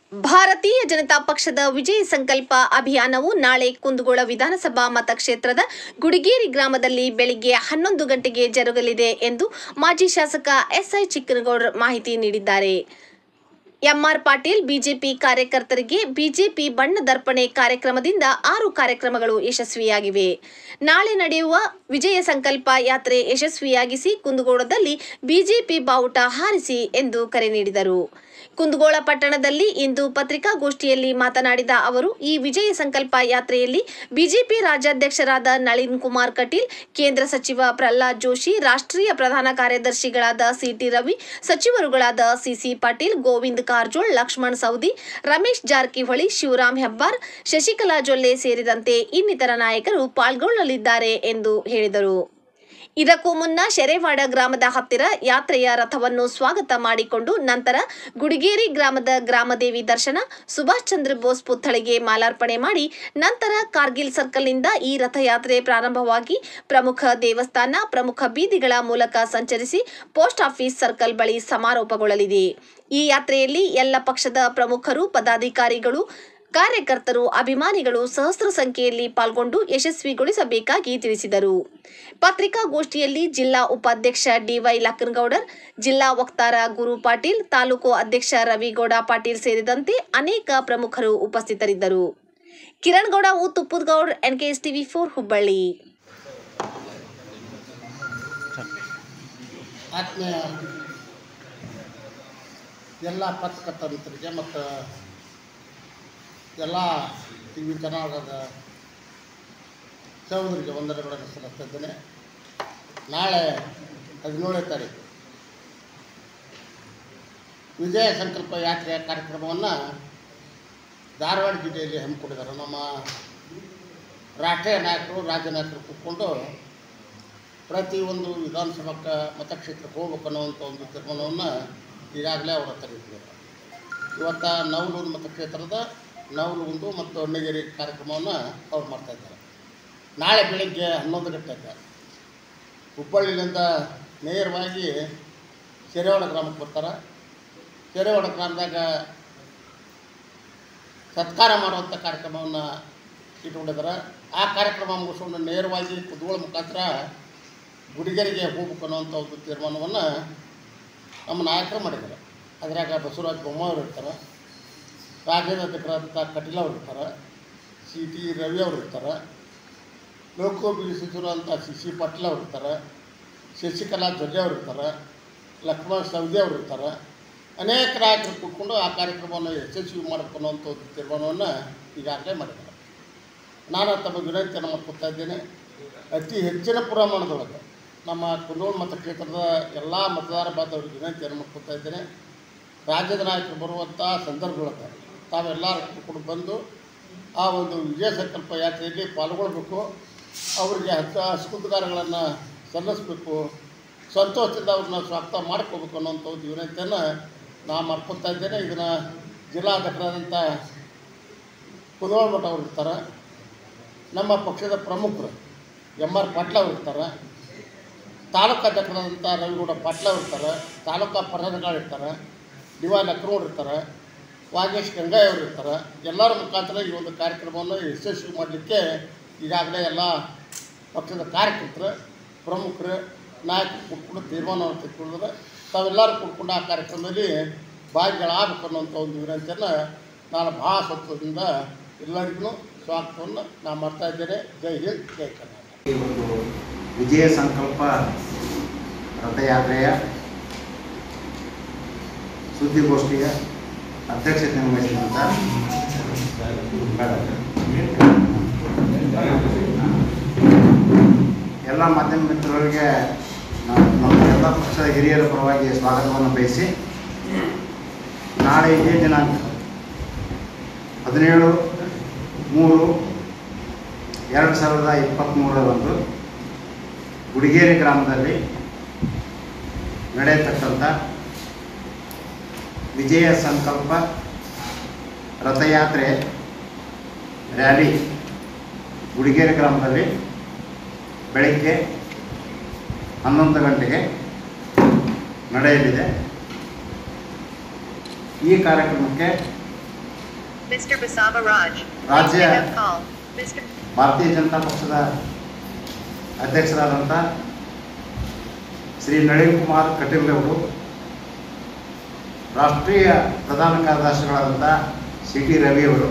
ಭಾರತೀಯ ಜನತಾ ಪಕ್ಷದ ವಿಜಯ ಸಂಕಲ್ಪ ಅಭಿಯಾನವು ನಾಳೆ ಕುಂದಗೋಳ ವಿಧಾನಸಭಾ ಮತಕ್ಷೇತ್ರದ ಗುಡಿಗೇರಿ ಗ್ರಾಮದಲ್ಲಿ ಬೆಳಿಗ್ಗೆ ಹನ್ನೊಂದು ಗಂಟೆಗೆ ಜರುಗಲಿದೆ ಎಂದು ಮಾಜಿ ಶಾಸಕ ಎಸ್ಐ ಚಿಕ್ಕನಗೌಡರ್ ಮಾಹಿತಿ ನೀಡಿದ್ದಾರೆ ಎಂಆರ್ ಪಾಟೀಲ್ ಬಿಜೆಪಿ ಕಾರ್ಯಕರ್ತರಿಗೆ ಬಿಜೆಪಿ ಬಣ್ಣದರ್ಪಣೆ ಕಾರ್ಯಕ್ರಮದಿಂದ ಆರು ಕಾರ್ಯಕ್ರಮಗಳು ಯಶಸ್ವಿಯಾಗಿವೆ ನಾಳೆ ನಡೆಯುವ ವಿಜಯ ಸಂಕಲ್ಪ ಯಾತ್ರೆ ಯಶಸ್ವಿಯಾಗಿಸಿ ಕುಂದಗೋಳದಲ್ಲಿ ಬಿಜೆಪಿ ಬಾವುಟ ಹಾರಿಸಿ ಎಂದು ಕರೆ ನೀಡಿದರು ಕುಂದಗೋಳ ಪಟ್ಟಣದಲ್ಲಿ ಇಂದು ಪತ್ರಿಕಾಗೋಷ್ಠಿಯಲ್ಲಿ ಮಾತನಾಡಿದ ಅವರು ಈ ವಿಜಯ ಸಂಕಲ್ಪ ಯಾತ್ರೆಯಲ್ಲಿ ಬಿಜೆಪಿ ರಾಜ್ಯಾಧ್ಯಕ್ಷರಾದ ನಳಿನ್ ಕುಮಾರ್ ಕಟೀಲ್ ಕೇಂದ್ರ ಸಚಿವ ಪ್ರಹ್ಲಾದ್ ಜೋಶಿ ರಾಷ್ಟ್ರೀಯ ಪ್ರಧಾನ ಕಾರ್ಯದರ್ಶಿಗಳಾದ ಸಿಟಿ ರವಿ ಸಚಿವರುಗಳಾದ ಸಿಸಿ ಪಾಟೀಲ್ ಗೋವಿಂದ್ ಕಾರಜೋಳ್ ಲಕ್ಷ್ಮಣ್ ಸೌದಿ ರಮೇಶ್ ಜಾರಕಿಹೊಳಿ ಶಿವರಾಮ್ ಹೆಬ್ಬಾರ್ ಶಶಿಕಲಾ ಜೊಲ್ಲೆ ಸೇರಿದಂತೆ ಇನ್ನಿತರ ನಾಯಕರು ಪಾಲ್ಗೊಳ್ಳಲಿದ್ದಾರೆ ಎಂದು ಹೇಳಿದರು ಇದಕ್ಕೂ ಮುನ್ನ ಶೆರೆವಾಡ ಗ್ರಾಮದ ಹತ್ತಿರ ಯಾತ್ರೆಯ ರಥವನ್ನು ಸ್ವಾಗತ ಮಾಡಿಕೊಂಡು ನಂತರ ಗುಡಿಗೇರಿ ಗ್ರಾಮದ ಗ್ರಾಮದೇವಿ ದರ್ಶನ ಸುಭಾಷ್ ಚಂದ್ರ ಬೋಸ್ ಪುತ್ಥಳಿಗೆ ಮಾಲಾರ್ಪಣೆ ಮಾಡಿ ನಂತರ ಕಾರ್ಗಿಲ್ ಸರ್ಕಲ್ನಿಂದ ಈ ರಥಯಾತ್ರೆ ಪ್ರಾರಂಭವಾಗಿ ಪ್ರಮುಖ ದೇವಸ್ಥಾನ ಪ್ರಮುಖ ಬೀದಿಗಳ ಮೂಲಕ ಸಂಚರಿಸಿ ಪೋಸ್ಟ್ ಆಫೀಸ್ ಸರ್ಕಲ್ ಬಳಿ ಸಮಾರೋಪಗೊಳ್ಳಲಿದೆ ಈ ಯಾತ್ರೆಯಲ್ಲಿ ಎಲ್ಲ ಪಕ್ಷದ ಪ್ರಮುಖರು ಪದಾಧಿಕಾರಿಗಳು ಕಾರ್ಯಕರ್ತರು ಅಭಿಮಾನಿಗಳು ಸಹಸ್ರ ಸಂಖ್ಯೆಯಲ್ಲಿ ಪಾಲ್ಗೊಂಡು ಯಶಸ್ವಿಗೊಳಿಸಬೇಕಾಗಿ ತಿಳಿಸಿದರು ಪತ್ರಿಕಾಗೋಷ್ಠಿಯಲ್ಲಿ ಜಿಲ್ಲಾ ಉಪಾಧ್ಯಕ್ಷ ಡಿವೈ ಲಕ್ಕನಗೌಡರ್ ಜಿಲ್ಲಾ ವಕ್ತಾರ ಗುರು ಪಾಟೀಲ್ ತಾಲೂಕು ಅಧ್ಯಕ್ಷ ರವಿಗೌಡ ಪಾಟೀಲ್ ಸೇರಿದಂತೆ ಅನೇಕ ಪ್ರಮುಖರು ಉಪಸ್ಥಿತರಿದ್ದರು ಕಿರಣ್ ಗೌಡ ಉ Tuppadagoud NKS TV four Hubballi ಆತ್ಮೀಯ ಎಲ್ಲ ಪತ್ರಕರ್ತ ಮಿತ್ರರಿಗೆ ಮತ್ತು ಎಲ್ಲ ಟಿ ವಿ ಕರ್ನಾಟಕದ ಸಹೋದರಿಗೆ ವಂದನೆಗಳನ್ನು ಸಲ್ಲಿಸ್ತಾ ಇದ್ದೇನೆ ನಾಳೆ ಹದಿನೇಳನೇ ತಾರೀಕು ವಿಜಯ ಸಂಕಲ್ಪ ಯಾತ್ರೆಯ ಕಾರ್ಯಕ್ರಮವನ್ನು ಧಾರವಾಡ ಜಿಲ್ಲೆಯಲ್ಲಿ ಹಮ್ಮಿಕೊಂಡಿದ್ದಾರೆ ನಮ್ಮ ರಾಷ್ಟ್ರೀಯ ನಾಯಕರು ರಾಜ್ಯ ನಾಯಕರು ಕೂತ್ಕೊಂಡು ಪ್ರತಿಯೊಂದು ವಿಧಾನಸಭಾ ಮತಕ್ಷೇತ್ರಕ್ಕೆ ಹೋಗ್ಬೇಕು ಅನ್ನೋವಂಥ ಒಂದು ತೀರ್ಮಾನವನ್ನು ಈಗಾಗಲೇ ಅವರು ತೆಗೆದಿದ್ದಾರೆ ಇವತ್ತು ನವಲೂರು ಮತಕ್ಷೇತ್ರದ ನವಲುಗುಂದು ಮತ್ತು ಅಣ್ಣಗೇರಿ ಕಾರ್ಯಕ್ರಮವನ್ನು ಅವ್ರು ಮಾಡ್ತಾಯಿದ್ದಾರೆ ನಾಳೆ ಬೆಳಿಗ್ಗೆ ಹನ್ನೊಂದು ಗಂಟೆಗೆ ಹುಬ್ಬಳ್ಳಿಯಿಂದ ನೇರವಾಗಿ ಕೆರೆವಾಡ ಗ್ರಾಮಕ್ಕೆ ಬರ್ತಾರೆ ಕೆರೆವಾಡ ಗ್ರಾಮದಾಗ ಸತ್ಕಾರ ಮಾಡುವಂಥ ಕಾರ್ಯಕ್ರಮವನ್ನು ಇಟ್ಕೊಂಡಿದ್ದಾರೆ ಆ ಕಾರ್ಯಕ್ರಮ ಮುಗಿಸ್ಕೊಂಡು ನೇರವಾಗಿ ಕುದ್ಗೋಳ ಮುಖಾಂತರ ಗುಡಿಗೆರೆಗೆ ಹೋಗ್ಬೇಕು ಅನ್ನೋವಂಥ ಒಂದು ತೀರ್ಮಾನವನ್ನು ನಮ್ಮ ನಾಯಕರು ಮಾಡಿದ್ದಾರೆ ಅದರಾಗ ಬಸವರಾಜ ಬೊಮ್ಮಾಯಿ ಇರ್ತಾರೆ ರಾಜ್ಯದ ಅಧ್ಯಕ್ಷರಾದಂಥ ಕಟೀಲ್ ಅವ್ರು ಇರ್ತಾರೆ ಸಿ ಟಿ ರವಿ ಅವರು ಇರ್ತಾರೆ ಲೋಕೋಪಯೋಗಿ ಸಚಿವರು ಅಂತ ಸಿ ಸಿ ಪಾಟೀಲ್ ಅವ್ರು ಇರ್ತಾರೆ ಶಶಿಕಲಾ ಜೊಲ್ಲೆ ಅವ್ರು ಇರ್ತಾರೆ ಲಕ್ಷ್ಮಣ ಸವದಿ ಅವರು ಇರ್ತಾರೆ ಅನೇಕ ನಾಯಕರು ಕೂತ್ಕೊಂಡು ಆ ಕಾರ್ಯಕ್ರಮವನ್ನು ಯಶಸ್ವಿ ಮಾಡಬೇಕು ಅನ್ನೋಂಥ ಒಂದು ತೀರ್ಮಾನವನ್ನು ಈಗಾಗಲೇ ಮಾಡಿದ್ದಾರೆ ನಾನು ತಮ್ಮ ವಿನಂತಿಯನ್ನು ಮಾಡ್ಕೊತಾ ಇದ್ದೇನೆ ಅತಿ ಹೆಚ್ಚಿನ ಪ್ರಮಾಣದೊಳಗೆ ನಮ್ಮ ಕುಂದೋಳ ಮತಕ್ಷೇತ್ರದ ಎಲ್ಲ ಮತದಾರ ಬಾಂಧವರಿಗೆ ವಿನಂತಿಯನ್ನು ಮಾಡ್ಕೊತಾ ಇದ್ದೇನೆ ರಾಜ್ಯದ ನಾಯಕರು ಬರುವಂಥ ಸಂದರ್ಭದೊಳಗೆ ತಾವೆಲ್ಲರೂ ಕೂತ್ಕೊಂಡು ಬಂದು ಆ ಒಂದು ವಿಜಯ ಸಂಕಲ್ಪ ಯಾತ್ರೆಯಲ್ಲಿ ಪಾಲ್ಗೊಳ್ಬೇಕು ಅವರಿಗೆ ಹತ್ತು ಹಸುಗುದ್ಗಾರಗಳನ್ನು ಸಲ್ಲಿಸಬೇಕು ಸಂತೋಷದಿಂದ ಅವ್ರನ್ನ ಸ್ವಾಗತ ಮಾಡ್ಕೋಬೇಕು ಅನ್ನೋಂಥ ಒಂದು ವಿನಂತಿಯನ್ನು ನಾನು ಮಾಡ್ಕೊತಾ ಇದ್ದೇನೆ ಇದನ್ನು ಜಿಲ್ಲಾಧ್ಯಕ್ಷರಾದಂಥ ಕುದೋಳ ಮಠ ಅವ್ರು ಇರ್ತಾರೆ ನಮ್ಮ ಪಕ್ಷದ ಪ್ರಮುಖರು ಎಮ್ ಆರ್ ಪಾಟ್ಲ ಅವ್ರು ಇರ್ತಾರೆ ತಾಲೂಕು ಅಧ್ಯಕ್ಷರಾದಂಥ ರವಿಗೌಡ ಪಾಟ್ಲ ಅವ್ರು ಇರ್ತಾರೆ ತಾಲೂಕಾ ಪ್ರಧಾನಗಳು ಇರ್ತಾರೆ ಡಿ ವೈ ಲಕ್ನೋಡ್ ಇರ್ತಾರೆ ವಾಗೇಶ್ ಗಂಗಾಯ್ ಅವರು ಇರ್ತಾರೆ ಎಲ್ಲರ ಮುಖಾಂತರ ಈ ಒಂದು ಕಾರ್ಯಕ್ರಮವನ್ನು ಯಶಸ್ವಿ ಮಾಡಲಿಕ್ಕೆ ಈಗಾಗಲೇ ಎಲ್ಲ ಪಕ್ಷದ ಕಾರ್ಯಕರ್ತರು ಪ್ರಮುಖರು ನಾಯಕರು ಕೂತ್ಕೊಂಡು ತೀರ್ಮಾನವನ್ನು ತೆಗೆದುಕೊಂಡಿದ್ದಾರೆ ತಾವೆಲ್ಲರೂ ಕೂತ್ಕೊಂಡು ಆ ಕಾರ್ಯಕ್ರಮದಲ್ಲಿ ಭಾಗಿಗಳಾಗಬೇಕು ಅನ್ನೋಂಥ ಒಂದು ವಿನಂತಿಯನ್ನು ನಾನು ಭಾಳ ಸಂತೋಷದಿಂದ ಎಲ್ಲರಿಗೂ ಸ್ವಾಗತವನ್ನು ನಾನು ಮಾಡ್ತಾ ಇದ್ದೇನೆ ಜೈ ಹಿಂದ್ ಜೈ ಕರ್ನಾಟಕ ಈ ಒಂದು ವಿಜಯ ಸಂಕಲ್ಪ ರಥಯಾತ್ರೆಯ ಸುದ್ದಿಗೋಷ್ಠಿಯ ಅಧ್ಯಕ್ಷತೆಯನ್ನು ವಹಿಸಿದಂಥ ಎಲ್ಲ ಮಾಧ್ಯಮ ಮಿತ್ರರಿಗೆ ನಾನು ನಮ್ಮ ಎಲ್ಲ ಪಕ್ಷದ ಹಿರಿಯರ ಪರವಾಗಿ ಸ್ವಾಗತವನ್ನು ಬಯಸಿ ನಾಳೆ ಇದೇ ದಿನಾಂಕ ಹದಿನೇಳು ಮೂರು ಎರಡು ಸಾವಿರದ ಇಪ್ಪತ್ತ್ಮೂರರಂದು ಗುಡಿಗೇರಿ ಗ್ರಾಮದಲ್ಲಿ ನಡೆಯತಕ್ಕಂಥ ವಿಜಯ ಸಂಕಲ್ಪ ರಥಯಾತ್ರೆ ರ್ಯಾಲಿ ಗುಡಿಗೇರಿ ಗ್ರಾಮದಲ್ಲಿ ಬೆಳಗ್ಗೆ ಹನ್ನೊಂದು ಗಂಟೆಗೆ ನಡೆಯಲಿದೆ ಈ ಕಾರ್ಯಕ್ರಮಕ್ಕೆ Mr. Basava Raj. Please Rajya. pick up call. Mr. ಭಾರತೀಯ ಜನತಾ ಪಕ್ಷದ ಅಧ್ಯಕ್ಷರಾದಂಥ ಶ್ರೀ ನಳಿನ್ ಕುಮಾರ್ ಕಟೀಲ್ ಅವರು ರಾಷ್ಟ್ರೀಯ ಪ್ರಧಾನ ಕಾರ್ಯದರ್ಶಿಗಳಾದಂಥ ಸಿ ಟಿ ರವಿ ಅವರು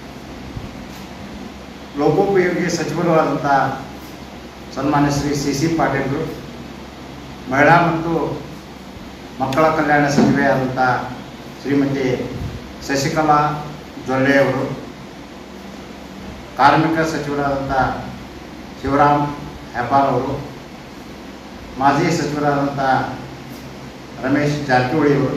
ಲೋಕೋಪಯೋಗಿ ಸಚಿವರು ಆದಂಥ ಸನ್ಮಾನ್ಯ ಶ್ರೀ ಸಿ ಸಿ ಪಾಟೀಲ್ರು ಮಹಿಳಾ ಮತ್ತು ಮಕ್ಕಳ ಕಲ್ಯಾಣ ಸಚಿವೆ ಆದಂಥ ಶ್ರೀಮತಿ ಶಶಿಕಲಾ ಜೊಲ್ಲೆ ಅವರು ಕಾರ್ಮಿಕ ಸಚಿವರಾದಂಥ ಶಿವರಾಮ್ ಹೆಬ್ಬಾರ್ ಅವರು ಮಾಜಿ ಸಚಿವರಾದಂಥ ರಮೇಶ್ ಜಾರಕಿಹೊಳಿ ಅವರು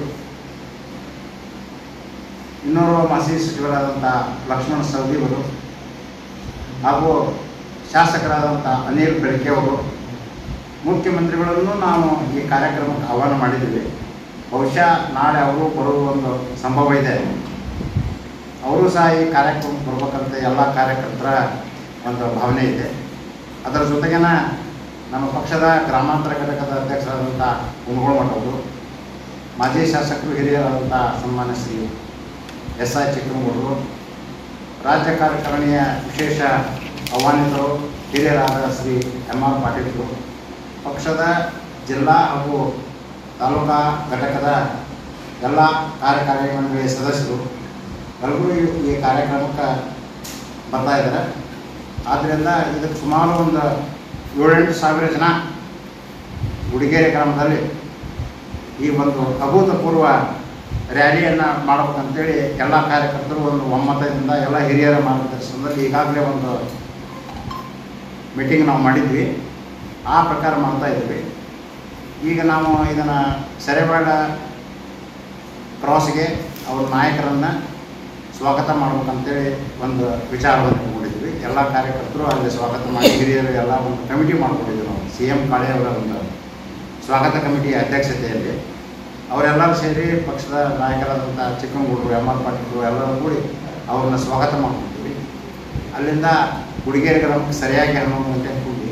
ಇನ್ನೋರ್ವ ಮಾಜಿ ಸಚಿವರಾದಂಥ ಲಕ್ಷ್ಮಣ ಸವದಿ ಅವರು ಹಾಗೂ ಶಾಸಕರಾದಂಥ ಅನಿಲ್ ಬೆಳಕೆ ಅವರು ಮುಖ್ಯಮಂತ್ರಿಗಳನ್ನು ನಾವು ಈ ಕಾರ್ಯಕ್ರಮಕ್ಕೆ ಆಹ್ವಾನ ಮಾಡಿದ್ದೀವಿ ಬಹುಶಃ ನಾಳೆ ಅವರು ಬರುವ ಒಂದು ಸಂಭವ ಇದೆ ಅವರು ಸಹ ಈ ಕಾರ್ಯಕ್ರಮಕ್ಕೆ ಬರ್ಬೇಕಂತ ಎಲ್ಲ ಕಾರ್ಯಕರ್ತರ ಒಂದು ಭಾವನೆ ಇದೆ ಅದರ ಜೊತೆಗೇನ ನಮ್ಮ ಪಕ್ಷದ ಗ್ರಾಮಾಂತರ ಘಟಕದ ಅಧ್ಯಕ್ಷರಾದಂಥ ಕುಂದಗೋಳ ಅವರು ಮಾಜಿ ಶಾಸಕರು ಹಿರಿಯರಾದಂಥ ಸನ್ಮಾನ್ಯ ಶ್ರೀ ಎಸ್ ಐ ಚಿಕ್ಕನಗೌಡರು ರಾಜ್ಯ ಕಾರ್ಯಕಾರಿಣಿಯ ವಿಶೇಷ ಆಹ್ವಾನಿತರು ಹಿರಿಯರಾದ ಶ್ರೀ ಎಂ ಆರ್ ಪಾಟೀಲ್ರು ಪಕ್ಷದ ಜಿಲ್ಲಾ ಹಾಗೂ ತಾಲೂಕಾ ಘಟಕದ ಎಲ್ಲ ಕಾರ್ಯಕಾರಿ ಮಂಡಳಿಯ ಸದಸ್ಯರು ಎಲ್ಲರೂ ಈ- ಈ ಕಾರ್ಯಕ್ರಮಕ್ಕೆ ಬರ್ತಾ ಇದ್ದಾರೆ ಆದ್ದರಿಂದ ಇದಕ್ಕೆ ಸುಮಾರು ಒಂದು ಏಳೆಂಟು ಸಾವಿರ ಜನ ಗುಡಿಗೆರೆ ಗ್ರಾಮದಲ್ಲಿ ಈ ಒಂದು ಅಭೂತಪೂರ್ವ ರ್ಯಾಲಿಯನ್ನು ಮಾಡ್ಬೇಕಂತೇಳಿ ಎಲ್ಲ ಕಾರ್ಯಕರ್ತರು ಒಂದು ಒಮ್ಮತದಿಂದ ಎಲ್ಲ ಹಿರಿಯರ ಮಾರ್ಗದರ್ಶನದಲ್ಲಿ ಈಗಾಗಲೇ ಒಂದು ಮೀಟಿಂಗ್ ನಾವು ಮಾಡಿದ್ವಿ ಆ ಪ್ರಕಾರ ಮಾಡ್ತಾ ಇದ್ವಿ ಈಗ ನಾವು ಇದನ್ನು ಸೆರೆಬೇಡ ಕ್ರಾಸ್ಗೆ ಅವ್ರ ನಾಯಕರನ್ನು ಸ್ವಾಗತ ಮಾಡ್ಬೇಕಂತೇಳಿ ಒಂದು ವಿಚಾರವನ್ನು ಇಟ್ಕೊಂಡಿದ್ವಿ ಎಲ್ಲ ಕಾರ್ಯಕರ್ತರು ಅಲ್ಲಿ ಸ್ವಾಗತ ಮಾಡಿ ಹಿರಿಯರು ಎಲ್ಲ ಒಂದು ಕಮಿಟಿ ಮಾಡ್ಕೊಂಡಿದ್ವಿ ನಾವು ಸಿ ಎಂ ಕಾಳೆ ಅವರ ಒಂದು ಸ್ವಾಗತ ಕಮಿಟಿಯ ಅಧ್ಯಕ್ಷತೆಯಲ್ಲಿ ಅವರೆಲ್ಲರೂ ಸೇರಿ ಪಕ್ಷದ ನಾಯಕರಾದಂಥ ಚಿಕ್ಕನಗೌಡರು ಎಮ್ ಆರ್ ಪಾಟೀಲ್ರು ಎಲ್ಲರೂ ಕೂಡಿ ಅವ್ರನ್ನ ಸ್ವಾಗತ ಮಾಡ್ಕೊತೀವಿ ಅಲ್ಲಿಂದ ಗುಡಿಗೇರಿ ಗ್ರಾಮಕ್ಕೆ ಸರಿಯಾಗಿ ಹನ್ನೊಂದು ಗಂಟೆಗೆ ಹೋಗಿ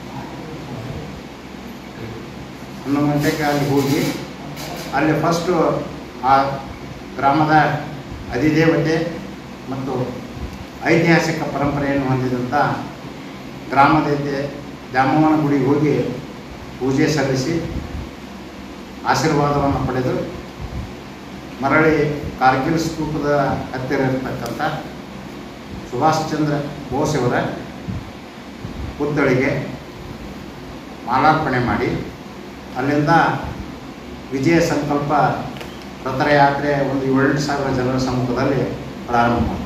ಹನ್ನೊಂದು ಗಂಟೆಗೆ ಅಲ್ಲಿ ಹೋಗಿ ಅಲ್ಲಿ ಫಸ್ಟು ಆ ಗ್ರಾಮದ ಅಧಿದೇವತೆ ಮತ್ತು ಐತಿಹಾಸಿಕ ಪರಂಪರೆಯನ್ನು ಹೊಂದಿದಂಥ ಗ್ರಾಮದೇವತೆ ದ್ಯಾಮವ್ವನ ಗುಡಿಗೆ ಹೋಗಿ ಪೂಜೆ ಸಲ್ಲಿಸಿ ಆಶೀರ್ವಾದವನ್ನು ಪಡೆದು ಮರಳಿ ಕಾರ್ಗಿಲ್ ಸ್ತೂಪದ ಹತ್ತಿರ ಇರತಕ್ಕಂಥ ಸುಭಾಷ್ ಚಂದ್ರ ಬೋಸ್ ಅವರ ಪುತ್ಥಳಿಗೆ ಮಾಲಾರ್ಪಣೆ ಮಾಡಿ ಅಲ್ಲಿಂದ ವಿಜಯ ಸಂಕಲ್ಪ ರಥಯಾತ್ರೆ ಒಂದು ಏಳೆಂಟು ಸಾವಿರ ಜನರ ಸಮ್ಮುಖದಲ್ಲಿ ಪ್ರಾರಂಭ ಮಾಡ್ತಾರೆ